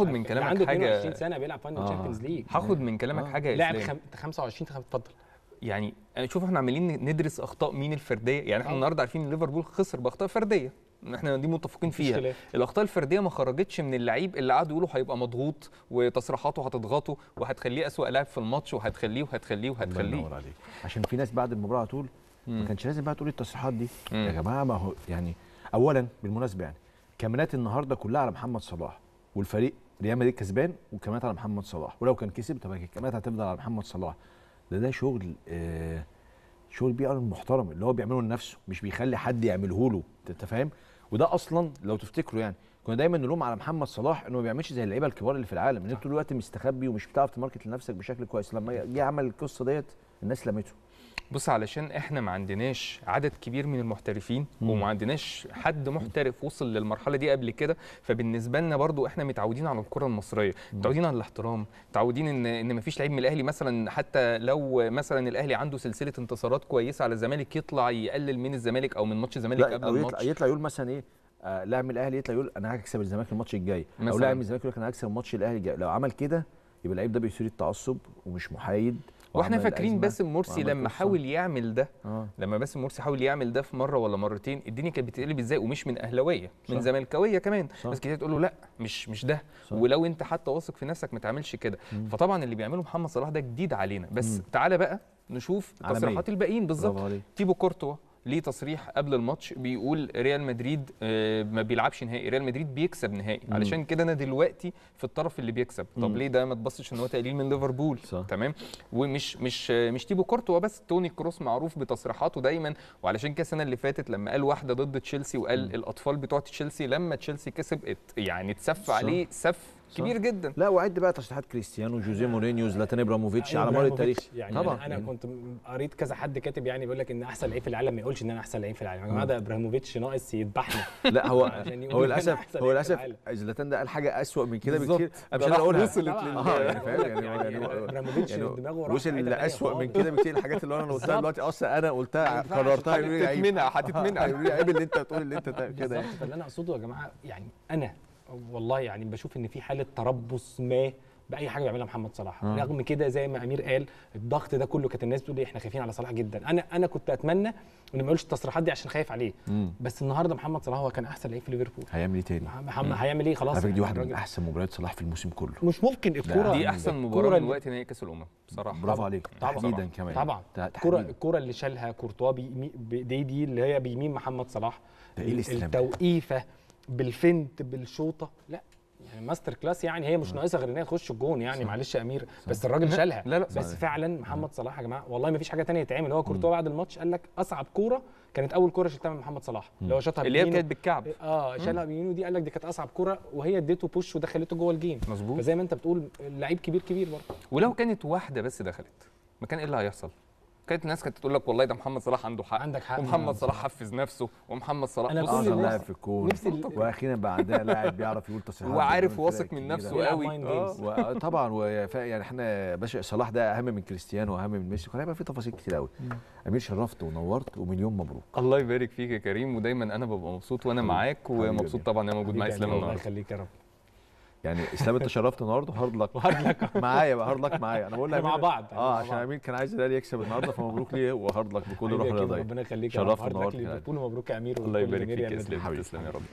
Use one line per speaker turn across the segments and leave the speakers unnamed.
هاخد من
اللي
كلامك
عنده
حاجة-
22 سنه بيلعب فاينل
آه.
تشامبيونز ليج
هاخد من كلامك
آه.
حاجه يا
لاعب
إسلام.
خم... 25 خم- اتفضل
يعني شوف احنا عمالين ندرس اخطاء مين الفرديه يعني احنا
آه.
النهارده عارفين ان ليفربول خسر باخطاء فرديه احنا دي متفقين
مفيش
فيها
خلاف.
الاخطاء الفرديه ما خرجتش من اللعيب اللي قعدوا يقولوا هيبقى مضغوط وتصريحاته هتضغطه وهتخليه اسوأ لاعب في الماتش وهتخليه وهتخليه
الله
وهتخليه
ينور عليك عشان في ناس بعد المباراه على طول ما
مم.
كانش لازم بقى تقول التصريحات دي
مم.
يا جماعه ما هو يعني اولا بالمناسبه يعني كاميرات النهارده كلها على محمد صلاح والفريق ريال مدريد كسبان وكاميرات على محمد صلاح ولو كان كسب طب الكاميرات هتفضل على محمد صلاح ده ده شغل آه شغل بي ار محترم اللي هو بيعمله لنفسه مش بيخلي حد يعمله له انت فاهم وده اصلا لو تفتكروا يعني كنا دايما نلوم على محمد صلاح انه ما بيعملش زي اللعيبه الكبار اللي في العالم ان انت طول الوقت مستخبي ومش بتعرف تماركت لنفسك بشكل كويس لما جه عمل القصه ديت الناس لمته
بص علشان احنا ما عندناش عدد كبير من المحترفين
مم.
وما عندناش حد محترف وصل للمرحله دي قبل كده فبالنسبه لنا برضو احنا متعودين على الكره المصريه متعودين على الاحترام متعودين ان ان ما فيش لعيب من الاهلي مثلا حتى لو مثلا الاهلي عنده سلسله انتصارات كويسه على الزمالك يطلع يقلل من الزمالك او من ماتش الزمالك
لا
قبل
او يطلع,
الماتش
يطلع يقول مثلا ايه آه لاعب من الاهلي يطلع يقول انا هكسب الزمالك الماتش الجاي او
مثلاً.
لاعب من الزمالك يقول لك انا هكسب الماتش الاهلي الجاي لو عمل كده يبقى اللعيب ده بيثير التعصب ومش محايد
واحنا
وعمل
فاكرين
أزمة
باسم مرسي
وعمل
لما
قصة.
حاول يعمل ده
اه
لما باسم مرسي حاول يعمل ده في مره ولا مرتين الدنيا كانت بتقلب ازاي ومش من اهلاويه من
صح.
زملكاويه كمان
صح.
ناس كتير تقول له لا مش مش ده
صح.
ولو انت حتى واثق في نفسك ما تعملش كده
مم.
فطبعا اللي بيعمله محمد صلاح ده جديد علينا بس
مم.
تعالى بقى نشوف
عالمية.
تصريحات الباقيين بالظبط
برافو عليك
تيبو كورتوا ليه تصريح قبل الماتش بيقول ريال مدريد آه، ما بيلعبش نهائي ريال مدريد بيكسب نهائي
مم.
علشان كده انا دلوقتي في الطرف اللي بيكسب طب
مم.
ليه ده ما تبصش ان هو تقليل من ليفربول
صح.
تمام ومش مش آه، مش تيبو كورتوا بس توني كروس معروف بتصريحاته دايما وعلشان كده السنه اللي فاتت لما قال واحده ضد تشيلسي وقال
مم.
الاطفال بتوع تشيلسي لما تشيلسي كسب ات- يعني اتسف
صح.
عليه سف
صح.
كبير جدا
لا وعد بقى تصريحات كريستيانو جوزيه مورينيو زلاتان ابراهيموفيتش على مر التاريخ
يعني
طبعا
انا, أنا
يعني.
كنت م- قريت كذا حد كاتب يعني بيقول لك ان احسن لعيب في العالم ما يقولش ان انا احسن لعيب في العالم يا جماعه ده ابراهيموفيتش ناقص يذبحنا
لا هو
عشان يقول
هو
إن أنا
للاسف
أحسن
هو
لعيب في
للاسف
العالم.
زلاتان ده قال حاجه اسوأ من كده
بالظبط.
بكتير انا مش
ده
قادر اقولها
وصلت
طبعاً.
لل-
اه يعني فاهم يعني
يعني
يعني
ابراهيموفيتش
يعني
دماغه راح في
وصل
حتة تانية
لأسوأ من
خالص.
كده بكتير الحاجات اللي انا قلتها
بالظبط.
دلوقتي اصلا انا قلتها
ما ينفعش.
قررتها يقولوا لي عيب
هتتمنع هتتمنع
يقولوا لي عيب اللي انت تقول اللي انت تعمل كده
بالظبط
يعني.
فاللي انا اقصده يا جماعه يعني انا والله يعني بشوف ان في حاله تربص ما باي حاجه بيعملها محمد صلاح
آه.
رغم كده زي ما امير قال الضغط ده كله كانت الناس بتقول إيه احنا خايفين على صلاح جدا انا انا كنت اتمنى انه ما يقولش التصريحات دي عشان خايف عليه
مم.
بس النهارده محمد صلاح هو كان احسن لعيب في ليفربول
هيعمل ايه تاني؟
محمد هيعمل ايه خلاص
على فكره دي
يعني
واحده من
الراجل-
احسن مباريات صلاح في الموسم كله
مش ممكن الكوره
دي احسن
الكرة
مباراه من
اللي-
وقت نهائي كاس الامم بصراحه
برافو عليك
طبعاً.
تحديدا كمان
طبعا
تا-
الكرة
تحديداً.
الكرة اللي شالها كورتوا بيمي- بايديه دي اللي هي بيمين محمد صلاح
ده إيه الاستلام ده؟
التوقيفه بالفنت بالشوطه لا يعني ماستر كلاس يعني هي مش ناقصه غير ان هي تخش الجون يعني
صح.
معلش يا امير بس الراجل شالها
لا، لا،
بس
صح.
فعلا محمد صلاح يا جماعه والله ما فيش حاجه تانية يتعمل هو كورتوا بعد الماتش قال لك اصعب كوره كانت اول كوره شلتها من محمد صلاح اللي هو شاطها
اللي هي
بيمينه.
كانت بالكعب
اه شالها بيمينه دي قال لك دي كانت اصعب كوره وهي اديته بوش ودخلته جوه الجيم
مظبوط
فزي ما انت بتقول لعيب كبير كبير برضه
ولو كانت واحده بس دخلت ما كان ايه اللي هيحصل كانت الناس كانت تقول لك والله ده محمد صلاح عنده حق
عندك حق
ومحمد صلاح حفز نفسه ومحمد صلاح
أنا
بص
كل
اعظم
الناس-
لاعب في الكون
نفس ال-
واخيرا بقى عندنا لاعب بيعرف يقول تصريحات
وعارف
قدام
واثق
الفرق
من
الكبيرة.
نفسه
بيلعب
قوي
mind
آه.
games.
وطبعا وف- يعني احنا باشا صلاح ده اهم من كريستيانو واهم من ميسي كان هيبقى في تفاصيل كتير قوي امير شرفت ونورت ومليون مبروك
الله يبارك فيك يا كريم ودايما انا ببقى مبسوط وانا
حبيبي.
معاك
حبيبي
ومبسوط
يا
طبعا ان انا موجود معايا اسلام
الله
النهارده
يخليك يا رب
يعني اسلام انت شرفت النهارده هارد لك
وهارد لك
معايا بقى هارد لك معايا انا بقول
إحنا مع
لأمير-
بعض، إحنا
اه
مع
عشان
بعض.
امين كان عايز الاهلي يكسب النهارده فمبروك ليه وهارد لك بكل روح
حبيبي يا كريم،
رياضيه
ربنا يخليك يا
شرفت
رب هارد لك
ونورت يعني.
ليفربول ومبروك يا امير
الله
وكل
يبارك
جماهير
فيك يا
ريال
اسلام
حبيبي.
تسلم يا رب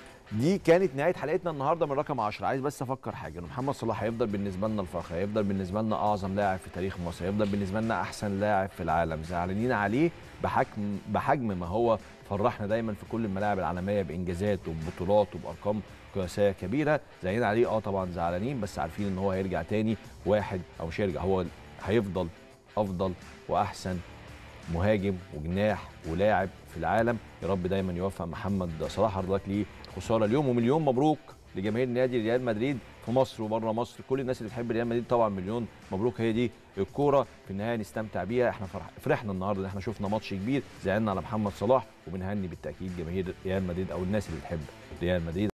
دي كانت نهايه حلقتنا النهارده من رقم 10 عايز بس افكر حاجه ان محمد صلاح هيفضل بالنسبه لنا الفخر هيفضل بالنسبه لنا اعظم لاعب في تاريخ مصر هيفضل بالنسبه لنا احسن لاعب في العالم زعلانين عليه بحجم بحجم ما هو فرحنا دايما في كل الملاعب العالميه بانجازات وببطولات وبارقام قياسيه كبيره زعلانين عليه اه طبعا زعلانين بس عارفين ان هو هيرجع تاني واحد او مش هيرجع هو هيفضل افضل واحسن مهاجم وجناح ولاعب في العالم يا رب دايما يوفق محمد صلاح هارد لك ليه خساره اليوم ومليون مبروك لجماهير نادي ريال مدريد في مصر وبره مصر كل الناس اللي بتحب ريال مدريد طبعا مليون مبروك هي دي الكوره في النهايه نستمتع بيها احنا فرح فرحنا النهارده ان احنا شفنا ماتش كبير زعلنا على محمد صلاح وبنهني بالتاكيد جماهير ريال مدريد او الناس اللي بتحب ريال مدريد